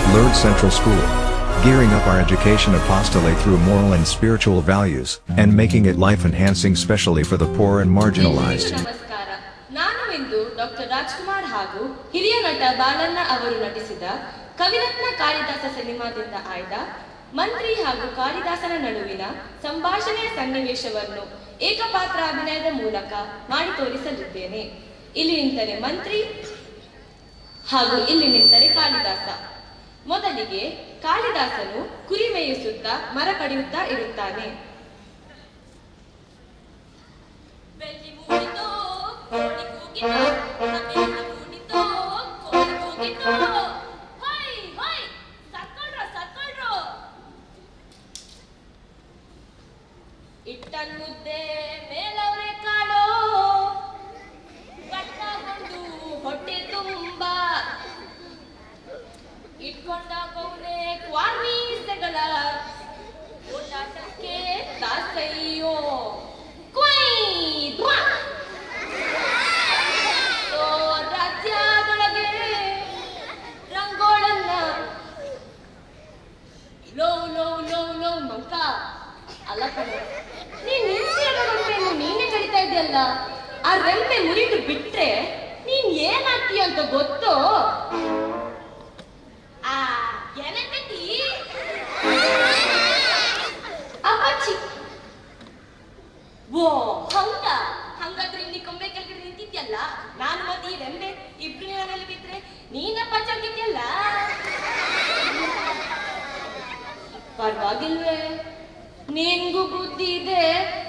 Lourdes Central School. Gearing up our education apostolate through moral and spiritual values, and making it life enhancing, especially for the poor and marginalized. ಎಲ್ರಿಗೂ ನಮಸ್ಕಾರ ನಾನು ಇಂದು doctor Rajkumar ಹಾಗೂ ಹಿರಿಯ ನಟ ಬಾಲಣ್ಣ ಅವರು ನಟಿಸಿದ ಕವಿರತ್ನ ಕಾಳಿದಾಸ ಸಿನಿಮಾದಿಂದ ಆಯ್ದ ಮಂತ್ರಿ ಹಾಗೂ ಕಾಳಿದಾಸನ ನಡುವಿನ ಸಂಭಾಷಣೆಯ ಸನ್ನಿವೇಶವನ್ನು ಏಕಪಾತ್ರ ಅಭಿನಯದ ಮೂಲಕ ಮಾಡಿ ತೋರಿಸಲಿದ್ದೇನೆ ಇಲ್ಲಿ ನಿಂತರೆ ಮಂತ್ರಿ ಹಾಗೂ ಇಲ್ಲಿ ನಿಂತರೆ ಕಾಳಿದಾಸ ಮೊದಲಿಗೆ ಕಾಳಿದಾಸನು ಕುರಿ ಮೇಯಿಸುತ್ತಾ ಮರ ಕಡಿಯುತ್ತಾ ಇರುತ್ತಾನೆ ಬೆಳ್ಳಿ ಮೂಡಿತೋ ಕೋಳಿ ಕೂಗಿತೋ ಬೆಳ್ಳಿ ಮೂಡಿತೋ ಕೋಳಿ ಕೂಗಿತೋ ಹೊಯ್ ಹೊಯ್ ಸತ್ಕೊಳ್ರೋ ಸತ್ಕೊಳ್ರೋ ಇಟ್ಟನ್ ಮುದ್ದೆ ಮೇಲವ್ರೆ ಕಾಳು ಕಟ್ಟಾಕೊಂಡು ಹೊಟ್ಟೆ ತುಂಬ ಇಟ್ಕೊಂಡ ಗೌನೆ ಕ್ವಾರ್ಮೀಸೆಗಳ ಓಡಾಟಕ್ಕೆ ದಾಸಯ್ಯೋ ಕುಯ್ ಧ್ವಾ. ಓ ರಾಜ್ಯದೊಳಗೆ ರಂಗೋಳನ್ನ ಲೋ ಲೋ ಲೋ ಲೋ ಮಂಕ ಅಲ್ಲ ಕಣ ನೀನ್ ನಿಂತಿರೋ ರೆಂಬೆನು ನೀನೇ ಕಡಿತಾ ಇದೆಯಲ್ಲ ಆ ರೆಂಬೆ ಮುರಿದು ಬಿಟ್ರೆ ನೀನ್ ಏನಾಗ್ತೀಯ ಅಂತ ಗೊತ್ತೋ ಆ ಏನಂತೈತಿ ಅಪ್ಪಚ್ಚಿ ಓ ಹೌದ ಹಂಗಾದ್ರೆ ಇಲ್ಲಿ ಕೊಂಬೆ ಕೆಳಗಡೆ ನಿಂತಿದ್ಯಲ್ಲ ನಾನು ಮತ್ತೆ ಈ ರೆಂಬೆ ಇಬ್ರು ಮೇಲೆ ಬಿದ್ರೆ ನೀನಪ್ಪ ಚಲ್ತಿದ್ಯಲ್ಲ ಪರವಾಗಿಲ್ವೇ ನಿನ್ಗೂ ಬುದ್ಧಿ ಇದೆ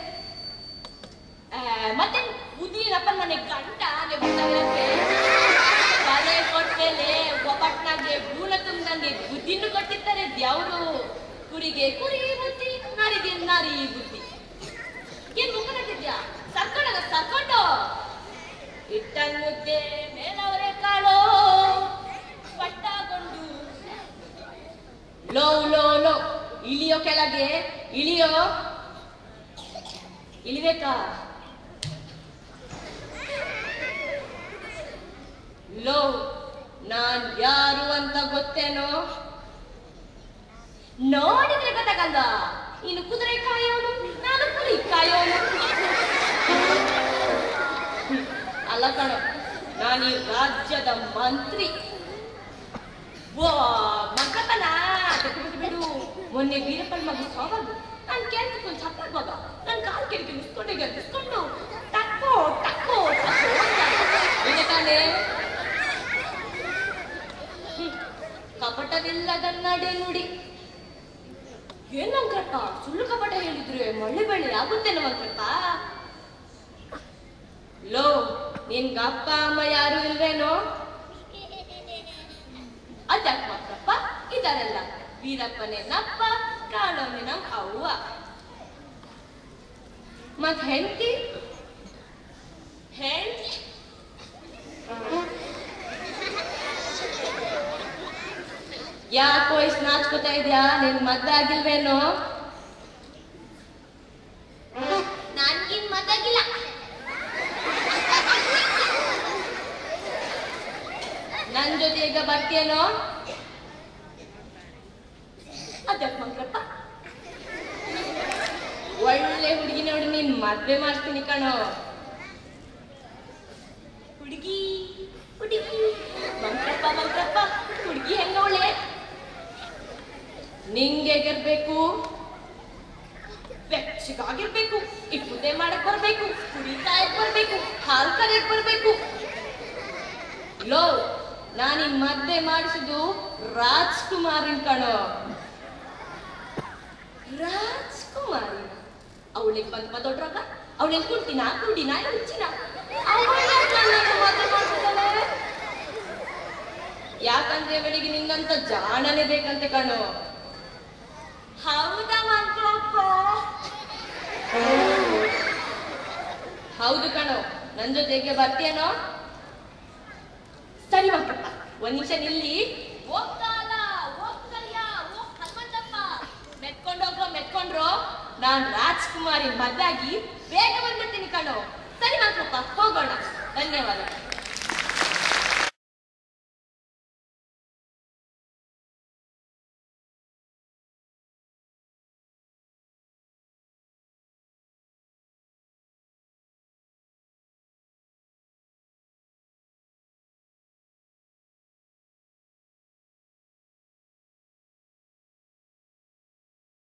ಆ, ಮತ್ತೆ ಬುದ್ಧಿ ಏನಪ್ಪ ನನಗೆ ಗಂಟ ಗೊತ್ತಾಗಿರಕ್ಕೆ ತಲೆ ಕೊಟ್ಮೇಲೆ ಒಬ್ಬಟ್ನಾಗೆ ಬೂನ ತುಂಬ್ದಂಗೆ ಬುದ್ಧಿನೂ ಕೊಟ್ಟಿರ್ತಾರೆ ದ್ಯಾವ್ರು ಕುರಿಗೆ ಕುರಿ ಬುದ್ಧಿ ನಾರಿಗೆ ನಾರಿ ಬುದ್ಧಿ ಏನ್ ಮುಖ ನಟ್ಟಿದ್ಯಾ ಸರ್ಕೊಂಡಾಗ ಸರ್ಕೊಂಡು ಇಟ್ಟನ್ ಮುದ್ದೆ ಮೇಲವರೆ ಕಾಳು ಪಟ್ಟಾಗೊಂಡು ಲೋ ಲೋ ಲೋ ಇಳಿಯೋ ಕೆಳಗೆ ಇಳಿಯೋ ಇಳಿಬೇಕಾ ಲೋ ನಾನ್ ಯಾರು ಅಂತ ಗೊತ್ತೇನೋ ನೋಡಿದ್ರೆ ಗೊತ್ತಾಗಲ್ಲ ಇನ್ನು ಕುದುರೆ ಕಾಯೋನು ನಾನು ಕುರಿ ಕಾಯೋನು ಅಲ್ಲ ಕಣೋ ನಾನು ಈ ರಾಜ್ಯದ ಮಂತ್ರಿ ಓ ಮಕ್ಕತನ ಬಿಡು ಬಿಡು ಮೊನ್ನೆ ವೀರಪ್ಪನ ಮಗ ಸಾವಾಗ ನಾನು ಕೇಳ್ತಿಕೊಂಡು ಸತ್ತಾಗುವಾಗ ನನ್ನ ಕಾಲು ಕೆಳಗೆ ನಿಸ್ಕೊಂಡೆ ನಿಸ್ಕೊಂಡು ಟಕ್ಕೋ ಟಕ್ಕೋ ಟಕ್ಕೋ ಅಂತ. ಇದೆ ತಾನೇ ಹ್ಮ್. ಕಪಟವಿಲ್ಲದ ನಡೆ ನುಡಿ ಏನಂಕ್ರಪ್ಪ ಸುಳ್ಳು ಕಪಟ ಹೇಳಿದ್ರೆ ಮಳ್ಳಿ ಬೆಳ್ಳಿ ಆಗುತ್ತೇನೋ ಮಂತ್ರಪ್ಪ ಲೋ ನಿನ್ಗ ಅಪ್ಪ ಅಮ್ಮ ಯಾರು ಇಲ್ವೇನೋ ಅದಕ್ ಮಾತ್ರಪ್ಪ ಇದರಲ್ಲ ವೀರಪ್ಪನೇ ನಪ್ಪ ಕಾಣೋನೆ ನಮ್ ಅವ್ವ ಮತ್ ಹೆಂಡತಿ ಹೆಂಡತಿ ಯಾಕೋ ಇಷ್ಟು ನಾಚ್ಕೋತಾ ಇದ್ಯಾ ನಿನ್ ಮದ್ವೆ ಆಗಿಲ್ವೇನೋ ನನ್ಗಿನ್ ಮದ್ದಾಗಿಲ್ಲ ನನ್ ಜೊತೆ ಈಗ ಬರ್ತೀಯನೋ ಅದಕ್ ಮಂಕ್ರಪ್ಪ ಒಳ್ಳೆ ಹುಡುಗಿ ನೋಡಿ ನೀನ್ ಮದ್ವೆ ಮಾಡ್ತೀನಿ ಕಣೋ ಹುಡುಗಿ ಹುಡುಗಿ ಮಂಕ್ರಪ್ಪ ಮಂಕ್ರಪ್ಪ ಹುಡುಗಿ ಹೆಂಗವಳೆ ನಿಂಗೆ ಗೆರ್ಬೇಕು ಬೆಚ್ಚಗಾಗಿರ್ಬೇಕು ಇಟ್ ಮುದ್ದೆ ಮಾಡಕ್ ಬರ್ಬೇಕು ಕುಡಿ ಕಾಯಕ್ ಬರ್ಬೇಕು ಹಾಲ್ ಕರೆಯಕ್ ಬರ್ಬೇಕು ಲೋ ನಾನು ಈ ಮದ್ವೆ ಮಾಡಿಸಿದ್ದು ರಾಜ್ಕುಮಾರಿನ್ ಕಣೋ ರಾಜ್ಕುಮಾರಿ ಅವಳಿಗೆ ಬಂದ್ ದೊಡ್ಡರಾಗ ಅವಳೇನ್ ಕುಂಟಿನ ಕುಡಿನ ಹುಚ್ಚಿನ ಮದ್ವೆ ಮಾಡ್ತಿದ್ದಾಳೆ ಯಾಕಂದ್ರೆ ಅವಳಿಗೆ ನಿನ್ನಂತ ಜಾಣನೇ ಬೇಕಂತೆ ಕಣೋ ಹೌದಾ ಮಂತ್ರಪ್ಪ ಹೌದು ಕಣೋ ನನ್ ಜೊತೆಗೆ ಬರ್ತೀಯನೋ ಸರಿ ಮಂತ್ರಪ್ಪ ಒಂದ್ ನಿಮಿಷ ನಿಲ್ಲಿ ಹೋಗ್ತಾಲ ಹೋಗ್ತಲ್ಯ ಹೋಗ್ ಹನುಮಂತಪ್ಪ ಮೆತ್ಕೊಂಡೋಗ್ರೋ ಮೆತ್ಕೊಂಡ್ರೋ ನಾನ್ ರಾಜ್ಕುಮಾರಿ ಮದ್ದಾಗಿ ಬೇಗ ಬಂದ್ಬಿಡ್ತೀನಿ ಕಣೋ ಸರಿ ಮಂತ್ರಪ್ಪ ಹೋಗೋಣ ಧನ್ಯವಾದ